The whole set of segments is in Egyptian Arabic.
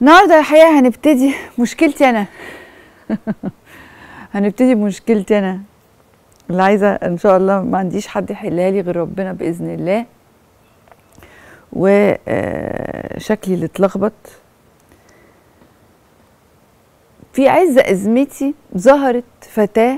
النهارده الحقيقه هنبتدي مشكلتي انا هنبتدي بمشكلتي انا اللي عايزه ان شاء الله ما عنديش حد يحلها لي غير ربنا باذن الله وشكلي اللي اتلخبط في عز ازمتي ظهرت فتاه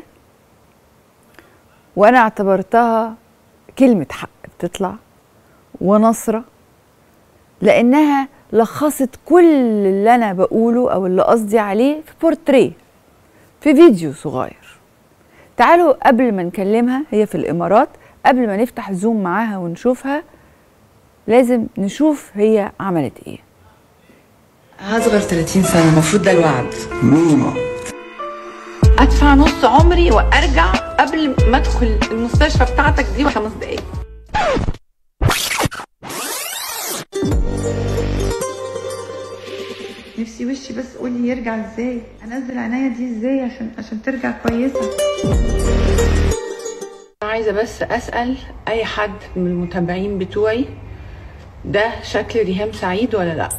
وانا اعتبرتها كلمه حق بتطلع ونصره لانها لخصت كل اللي انا بقوله او اللي قصدي عليه في بورتريه في فيديو صغير تعالوا قبل ما نكلمها هي في الامارات قبل ما نفتح زوم معاها ونشوفها لازم نشوف هي عملت ايه هصغر 30 سنة المفروض ده الوعد ميمة ادفع نص عمري وارجع قبل ما ادخل المستشفى بتاعتك دي بخمس دقايق نفسي وشي بس قولي يرجع ازاي انزل عينيا دي ازاي عشان عشان ترجع كويسه عايزه بس اسال اي حد من المتابعين بتوعي ده شكل ريهام سعيد ولا لا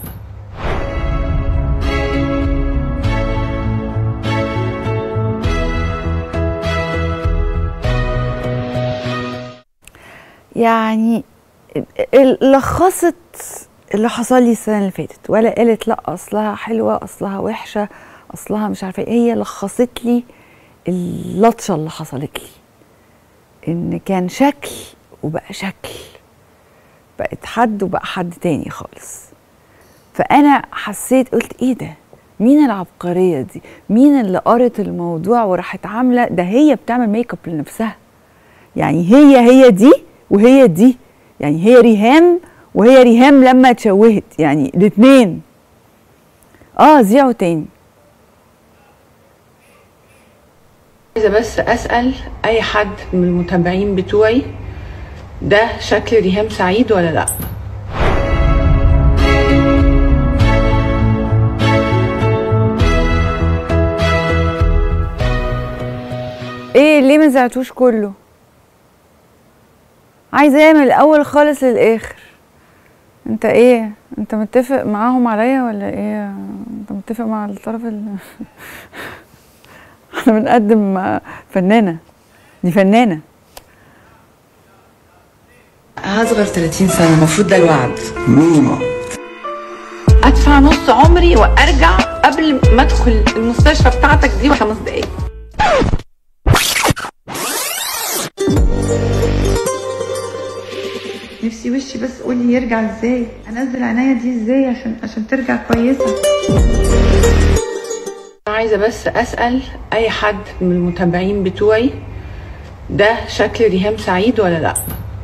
يعني لخصت اللي حصل لي السنه اللي فاتت ولا قالت لا اصلها حلوه اصلها وحشه اصلها مش عارفه ايه هي لخصت لي اللطشه اللي حصلت لي ان كان شكل وبقى شكل بقت حد وبقى حد تاني خالص فانا حسيت قلت ايه ده مين العبقريه دي مين اللي قرت الموضوع وراحت عامله ده هي بتعمل ميك اب لنفسها يعني هي هي دي وهي دي يعني هي ريهام وهي ريهام لما اتشوهت يعني الاتنين اه زيعوا تاني عايزه بس اسال اي حد من المتابعين بتوعي ده شكل ريهام سعيد ولا لا ايه ليه ما زعتوش كله عايزه ايه من الاول خالص للاخر انت ايه انت متفق معاهم عليا ولا ايه انت متفق مع الطرف ال احنا بنقدم فنانه دي فنانه هصغر 30 سنة المفروض ده الوعد ميمة ادفع نص عمري وارجع قبل ما ادخل المستشفى بتاعتك دي بخمس دقايق نفسي وشي بس قولي يرجع ازاي انزل عينيا دي ازاي عشان عشان ترجع كويسه عايزه بس اسال اي حد من المتابعين بتوعي ده شكل ريهام سعيد ولا لا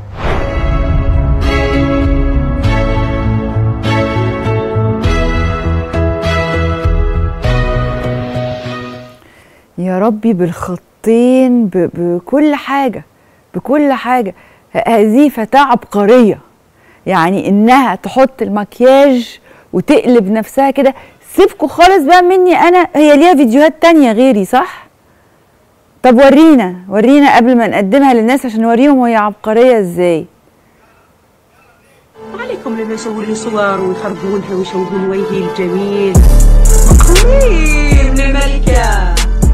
يا ربي بالخطين ب- بكل حاجة بكل حاجة ه- هذه فتاة عبقرية يعني إنها تحط المكياج وتقلب نفسها كده سيبكوا خالص بقى مني أنا هي ليها فيديوهات تانية غيري صح؟ طب ورينا ورينا قبل ما نقدمها للناس عشان نوريهم وهي عبقرية ازاي عليكم لما يسووا لي صور ويخربونها ويشوهون وجهي الجميل مقريب للملكة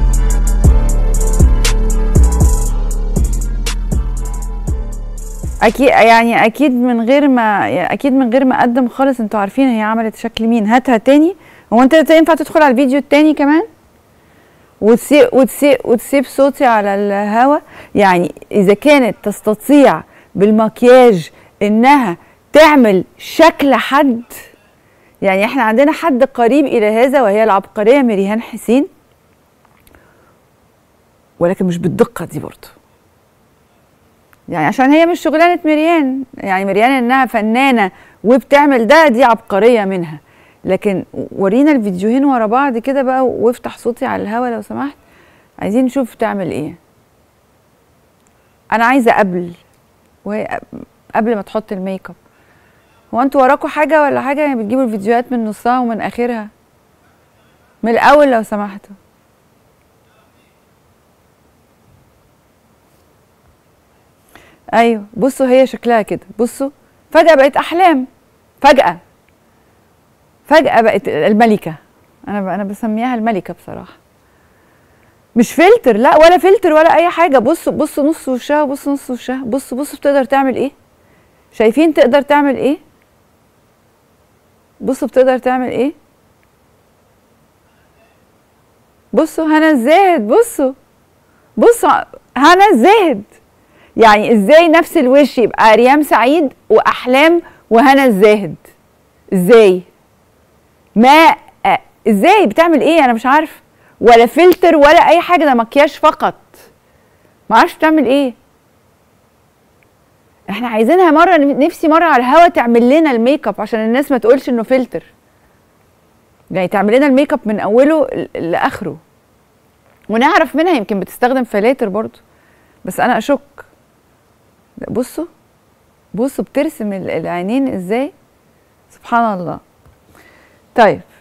اكيد يعني اكيد من غير ما اكيد من غير ما اقدم خالص انتوا عارفين هي عملت شكل مين هاتها تاني هو انت ينفع تدخل على الفيديو التاني كمان وتسيب وتسيب وتسيب صوتي على الهوا يعني اذا كانت تستطيع بالمكياج انها تعمل شكل حد يعني احنا عندنا حد قريب الى هذا وهي العبقريه مريهان حسين ولكن مش بالدقه دي برضه يعني عشان هي مش شغلانه مريان يعني مريان انها فنانه وبتعمل ده دي عبقريه منها لكن ورينا الفيديوهين ورا بعض كده بقى وافتح صوتي على الهوا لو سمحت عايزين نشوف تعمل ايه انا عايزه قبل وهي قبل ما تحط الميك اب هو انتوا وراكوا حاجه ولا حاجه يعني بتجيبوا الفيديوهات من نصها ومن اخرها من الاول لو سمحتوا ايوه بصوا هي شكلها كده بصوا فجاه بقت احلام فجاه فجاه بقت الملكه انا ب... انا بسميها الملكه بصراحه مش فلتر لا ولا فلتر ولا اي حاجه بصوا بصوا نص وشها بصوا نص وشها بصوا بصوا بتقدر تعمل ايه شايفين تقدر تعمل ايه بصوا بتقدر تعمل ايه بصوا هنا الزاهد بصوا بصوا هنا الزاهد يعني ازاي نفس الوش يبقى ريام سعيد واحلام وهنا الزاهد ازاي ما آه، ازاي بتعمل ايه انا مش عارفه ولا فلتر ولا اي حاجه ده مكياج فقط ما اعرفش بتعمل ايه احنا عايزينها مره نفسي مره على الهوا تعمل لنا الميك اب عشان الناس ما تقولش انه فلتر يعني تعمل لنا الميك اب من اوله ل- لاخره ونعرف منها يمكن بتستخدم فلاتر برضو بس انا اشك لا، بصوا بصوا بترسم ال- العينين ازاي سبحان الله طيب